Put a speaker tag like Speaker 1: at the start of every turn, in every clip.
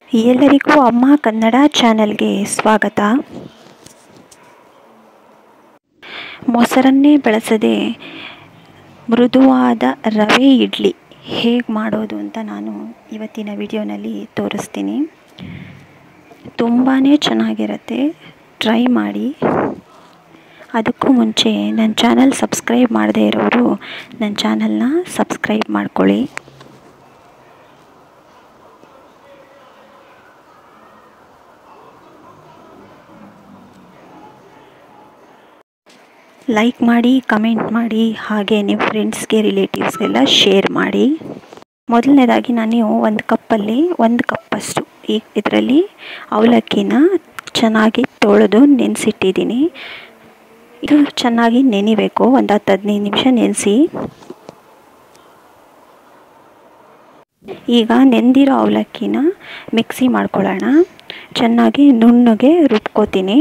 Speaker 1: ಎಲ್ಲರಿಗೂ ಅಮ್ಮ ಕನ್ನಡ ಚಾನಲ್ಗೆ ಸ್ವಾಗತ ಮೊಸರನ್ನೇ ಬಳಸದೆ ಮೃದುವಾದ ರವೆ ಇಡ್ಲಿ ಹೇಗೆ ಮಾಡೋದು ಅಂತ ನಾನು ಇವತ್ತಿನ ವಿಡಿಯೋನಲ್ಲಿ ತೋರಿಸ್ತೀನಿ ತುಂಬಾ ಚೆನ್ನಾಗಿರುತ್ತೆ ಟ್ರೈ ಮಾಡಿ ಅದಕ್ಕೂ ಮುಂಚೆ ನನ್ನ ಚಾನಲ್ ಸಬ್ಸ್ಕ್ರೈಬ್ ಮಾಡದೇ ಇರೋರು ನನ್ನ ಚಾನಲ್ನ ಸಬ್ಸ್ಕ್ರೈಬ್ ಮಾಡ್ಕೊಳ್ಳಿ ಲೈಕ್ ಮಾಡಿ ಕಮೆಂಟ್ ಮಾಡಿ ಹಾಗೆ ನಿಮ್ಮ ಫ್ರೆಂಡ್ಸ್ಗೆ ರಿಲೇಟಿವ್ಸ್ಗೆಲ್ಲ ಶೇರ್ ಮಾಡಿ ಮೊದಲನೇದಾಗಿ ನಾನು ಒಂದು ಕಪ್ಪಲ್ಲಿ ಒಂದು ಕಪ್ಪಷ್ಟು ಈ ಇದರಲ್ಲಿ ಅವಲಕ್ಕಿನ ಚೆನ್ನಾಗಿ ತೊಳೆದು ನೆನೆಸಿಟ್ಟಿದ್ದೀನಿ ಇದು ಚೆನ್ನಾಗಿ ನೆನಿಬೇಕು ಒಂದು ಹತ್ತು ಹದಿನೈದು ನಿಮಿಷ ನೆನೆಸಿ ಈಗ ನೆಂದಿರೋ ಅವಲಕ್ಕಿನ ಮಿಕ್ಸಿ ಮಾಡ್ಕೊಳ್ಳೋಣ ಚೆನ್ನಾಗಿ ನುಣ್ಣಗೆ ರುಬ್ಕೋತೀನಿ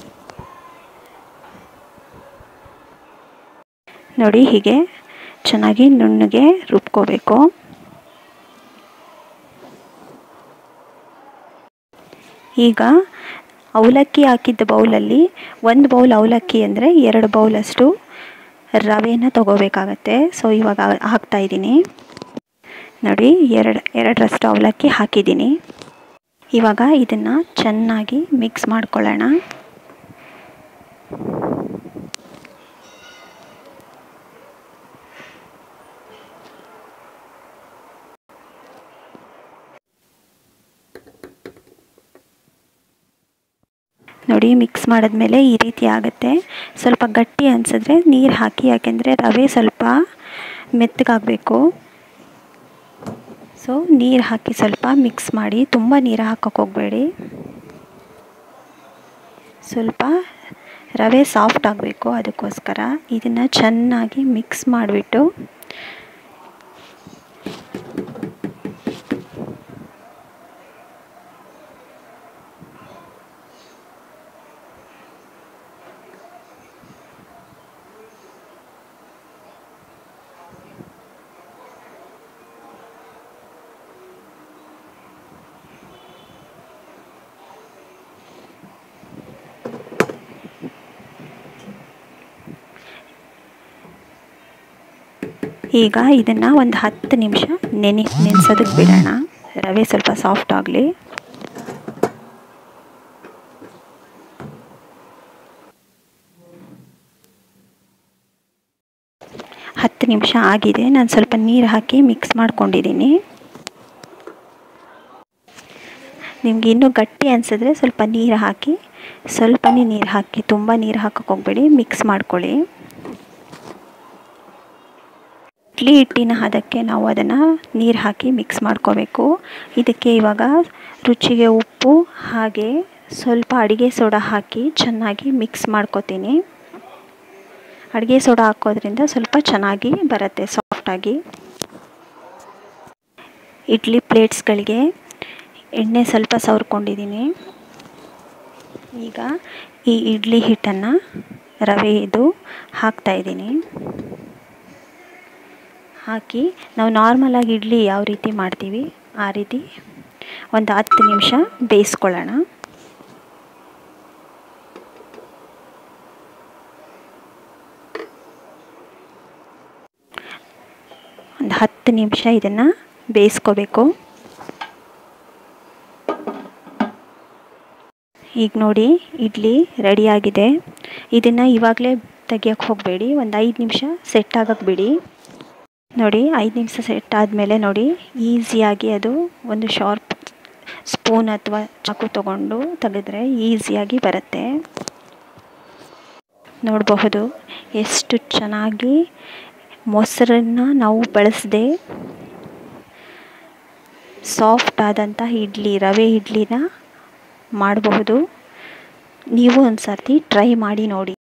Speaker 1: ನೋಡಿ ಹೀಗೆ ಚೆನ್ನಾಗಿ ನುಣ್ಣಗೆ ರುಬ್ಕೋಬೇಕು ಈಗ ಅವಲಕ್ಕಿ ಹಾಕಿದ್ದ ಬೌಲಲ್ಲಿ ಒಂದು ಬೌಲ್ ಅವಲಕ್ಕಿ ಅಂದರೆ ಎರಡು ಬೌಲಷ್ಟು ರವೆನ ತಗೋಬೇಕಾಗತ್ತೆ ಸೊ ಇವಾಗ ಹಾಕ್ತಾ ಇದ್ದೀನಿ ನೋಡಿ ಎರಡು ಎರಡರಷ್ಟು ಅವಲಕ್ಕಿ ಹಾಕಿದ್ದೀನಿ ಇವಾಗ ಇದನ್ನು ಚೆನ್ನಾಗಿ ಮಿಕ್ಸ್ ಮಾಡ್ಕೊಳ್ಳೋಣ ನೋಡಿ ಮಿಕ್ಸ್ ಮಾಡಿದ್ಮೇಲೆ ಈ ರೀತಿ ಆಗುತ್ತೆ ಸ್ವಲ್ಪ ಗಟ್ಟಿ ಅನಿಸಿದ್ರೆ ನೀರು ಹಾಕಿ ಯಾಕೆಂದರೆ ರವೆ ಸ್ವಲ್ಪ ಮೆತ್ತಗಾಗಬೇಕು ಸೊ ನೀರು ಹಾಕಿ ಸ್ವಲ್ಪ ಮಿಕ್ಸ್ ಮಾಡಿ ತುಂಬ ನೀರು ಹಾಕೋಕೆ ಹೋಗಬೇಡಿ ಸ್ವಲ್ಪ ರವೆ ಸಾಫ್ಟ್ ಆಗಬೇಕು ಅದಕ್ಕೋಸ್ಕರ ಇದನ್ನು ಚೆನ್ನಾಗಿ ಮಿಕ್ಸ್ ಮಾಡಿಬಿಟ್ಟು ಈಗ ಇದನ್ನು ಒಂದು ಹತ್ತು ನಿಮಿಷ ನೆನೆ ನೆನೆಸೋದಕ್ಕೆ ಬಿಡೋಣ ರವೆ ಸ್ವಲ್ಪ ಸಾಫ್ಟ್ ಆಗಲಿ ಹತ್ತು ನಿಮಿಷ ಆಗಿದೆ ನಾನು ಸ್ವಲ್ಪ ನೀರು ಹಾಕಿ ಮಿಕ್ಸ್ ಮಾಡ್ಕೊಂಡಿದ್ದೀನಿ ನಿಮ್ಗೆ ಇನ್ನೂ ಗಟ್ಟಿ ಅನಿಸಿದ್ರೆ ಸ್ವಲ್ಪ ನೀರು ಹಾಕಿ ಸ್ವಲ್ಪನೇ ನೀರು ಹಾಕಿ ತುಂಬ ನೀರು ಹಾಕೋಕೆ ಹೋಗಬೇಡಿ ಮಿಕ್ಸ್ ಮಾಡ್ಕೊಳ್ಳಿ ಇಡ್ಲಿ ಹಿಟ್ಟಿನ ಹದಕ್ಕೆ ನಾವು ಅದನ್ನು ನೀರು ಹಾಕಿ ಮಿಕ್ಸ್ ಮಾಡ್ಕೋಬೇಕು ಇದಕ್ಕೆ ಇವಾಗ ರುಚಿಗೆ ಉಪ್ಪು ಹಾಗೆ ಸ್ವಲ್ಪ ಅಡುಗೆ ಸೋಡಾ ಹಾಕಿ ಚೆನ್ನಾಗಿ ಮಿಕ್ಸ್ ಮಾಡ್ಕೋತೀನಿ ಅಡುಗೆ ಸೋಡಾ ಹಾಕೋದ್ರಿಂದ ಸ್ವಲ್ಪ ಚೆನ್ನಾಗಿ ಬರುತ್ತೆ ಸಾಫ್ಟಾಗಿ ಇಡ್ಲಿ ಪ್ಲೇಟ್ಸ್ಗಳಿಗೆ ಎಣ್ಣೆ ಸ್ವಲ್ಪ ಸವರ್ಕೊಂಡಿದ್ದೀನಿ ಈಗ ಈ ಇಡ್ಲಿ ಹಿಟ್ಟನ್ನು ರವೆ ಇದು ಹಾಕ್ತಾಯಿದ್ದೀನಿ ಹಾಕಿ ನಾವು ನಾರ್ಮಲಾಗಿ ಇಡ್ಲಿ ಯಾವ ರೀತಿ ಮಾಡ್ತೀವಿ ಆ ರೀತಿ ಒಂದು ಹತ್ತು ನಿಮಿಷ ಬೇಯಿಸ್ಕೊಳ್ಳೋಣ ಒಂದು ಹತ್ತು ನಿಮಿಷ ಇದನ್ನು ಬೇಯಿಸ್ಕೋಬೇಕು ಈಗ ನೋಡಿ ಇಡ್ಲಿ ರೆಡಿಯಾಗಿದೆ ಇದನ್ನು ಇವಾಗಲೇ ತೆಗಿಯೋಕ್ಕೆ ಹೋಗಬೇಡಿ ಒಂದು ಐದು ನಿಮಿಷ ಸೆಟ್ ಆಗೋಕ್ಕೆ ಬಿಡಿ ನೋಡಿ ಐದು ನಿಮಿಷ ಸೆಟ್ ಆದಮೇಲೆ ನೋಡಿ ಈಸಿಯಾಗಿ ಅದು ಒಂದು ಶಾರ್ಪ್ ಸ್ಪೂನ್ ಅಥವಾ ಚಾಕು ತಗೊಂಡು ತೆಗೆದ್ರೆ ಈಸಿಯಾಗಿ ಬರುತ್ತೆ ನೋಡಬಹುದು ಎಷ್ಟು ಚೆನ್ನಾಗಿ ಮೊಸರನ್ನು ನಾವು ಬಳಸದೆ ಸಾಫ್ಟ್ ಆದಂಥ ಇಡ್ಲಿ ರವೆ ಇಡ್ಲಿನ ಮಾಡಬಹುದು ನೀವು ಒಂದು ಸರ್ತಿ ಟ್ರೈ ಮಾಡಿ ನೋಡಿ